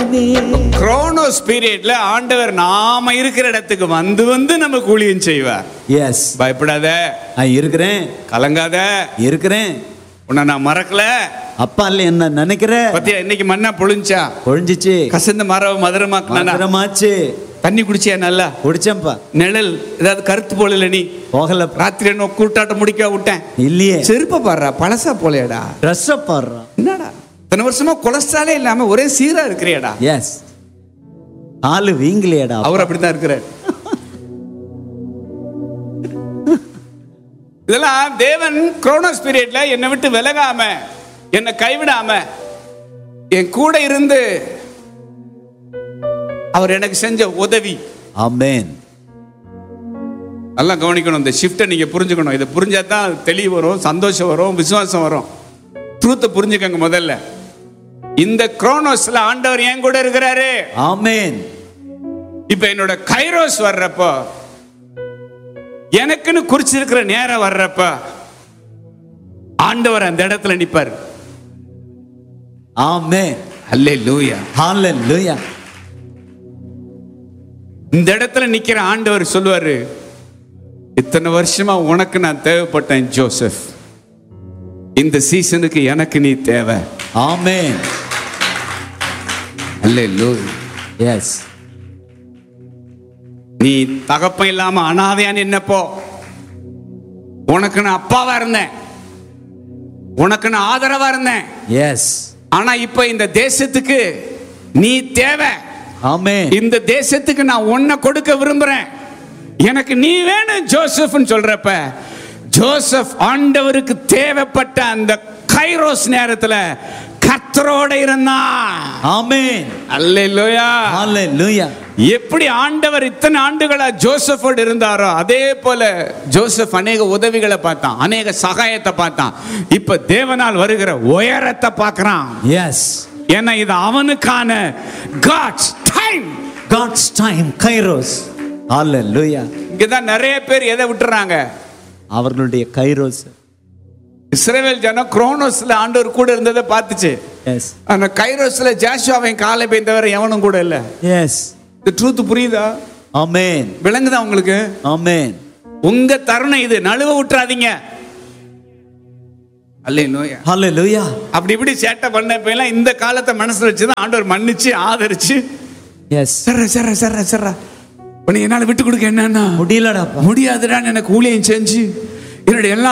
தேவனே குரோனோஸ் பீரியட்ல ஆண்டவர் நாம இருக்கிற இடத்துக்கு வந்து வந்து நம்ம ஊழியம் செய்வார் எஸ் பயப்படாத நான் இருக்கிறேன் கலங்காத இருக்கிறேன் உன்னை நான் மறக்கல அப்பா இல்ல என்ன நினைக்கிற பத்தியா இன்னைக்கு மண்ணா பொழிஞ்சா பொழிஞ்சிச்சு கசந்த மரம் மதுரமாக்குனா மதுரமாச்சு தண்ணி குடிச்சியா நல்லா குடிச்சேன்ப்பா நிழல் ஏதாவது கருத்து போல நீ போகல ராத்திரி என்ன கூட்டாட்டம் முடிக்க விட்டேன் இல்லையே செருப்ப பாடுறா பழசா போலையாடா ட்ரெஸ்ஸ பாடுறான் என்னடா இத்தனை வருஷமா கொலஸ்ட்ராலே இல்லாம ஒரே சீரா இருக்கிறியாடா எஸ் காலு வீங்கலையடா அவர் அப்படித்தான் இருக்கிறார் இதெல்லாம் தேவன் குரோனோஸ் பீரியட்ல என்னை விட்டு விலகாம என்னை கைவிடாம என் கூட இருந்து அவர் எனக்கு செஞ்ச உதவி ஆமென் நல்லா கவனிக்கணும் இந்த ஷிஃப்ட்டை நீங்க புரிஞ்சுக்கணும் இதை புரிஞ்சா தான் தெளிவு வரும் சந்தோஷம் வரும் விசுவாசம் வரும் ட்ரூத்தை புரிஞ்சுக்கங்க முதல்ல இந்த குரோனோஸ்ல ஆண்டவர் என் கூட இருக்கிறாரு ஆமென் இப்ப என்னோட கைரோஸ் வர்றப்போ எனக்குன்னு குறிச்சிருக்கிற நேரம் வர்றப்ப ஆண்டவர் அந்த இடத்துல நிப்பார் ஆமென் அல்லே லூயா ஹalleluya இந்த இடத்துல நிக்கிற ஆண்டவர் சொல்லுவாரு இத்தனை வருஷமா உனக்கு நான் தேவைப்பட்டேன் ஜோசப் இந்த சீசனுக்கு எனக்கு நீ தேவை ஆமென் அல்லே லூயா எஸ் நீ தகப்பம் இல்லாம அனாதையா நின்னப்போ உனக்கு நான் அப்பாவா இருந்தேன் உனக்கு நான் ஆதரவா இருந்தேன் எஸ் ஆனா இப்ப இந்த தேசத்துக்கு நீ தேவை ஆமென் இந்த தேசத்துக்கு நான் உன்னை கொடுக்க விரும்புறேன் எனக்கு நீ வேணும் ஜோசப்னு சொல்றப்ப ஜோசப் ஆண்டவருக்கு தேவைப்பட்ட அந்த கைரோஸ் நேரத்துல கர்த்தரோட இருந்தான் ஆமென் அல்லேலூயா ஹalleluya எப்படி ஆண்டவர் இத்தனை ஆண்டுகளா ஜோசஃபோடு இருந்தாரோ அதே போல ஜோசப் அநேக உதவிகளை பார்த்தான் அநேக சகாயத்தை பார்த்தான் இப்ப தேவனால் வருகிற உயரத்தை பார்க்கறான் எஸ் ஏன்னா இது அவனுக்கான God's time God's time kairos hallelujah இங்கதான் நிறைய பேர் எதை விட்டுறாங்க அவர்களுடைய கைரோஸ் இஸ்ரேவேல் ஜனம் குரோனோஸ்ல ஆண்டவர் கூட இருந்ததை பார்த்துச்சு எஸ் ஆனா கைரோஸ்ல ஜாஷுவாவின் காலை பெய்தவர் எவனும் கூட இல்ல எஸ் இந்த ட்ரூத் புரியுதா ஆமென் விளங்குதா உங்களுக்கு ஆமென் உங்க தருணம் இது நழுவ விட்டுறாதீங்க அல்லே நோயா hallelujah அப்படி இப்படி சேட்டை பண்ண இப்ப இந்த காலத்தை மனசுல வச்சுதான் ஆண்டவர் மன்னிச்சு ஆதரிச்சு எஸ் சர்ற சர்ற சர்ற சர்ற உன்னை என்னால விட்டு கொடுக்க என்னன்னா முடியலடாப்பா முடியாதுடான்னு எனக்கு ஊழியம் செஞ்சு என்னுடைய எல்லா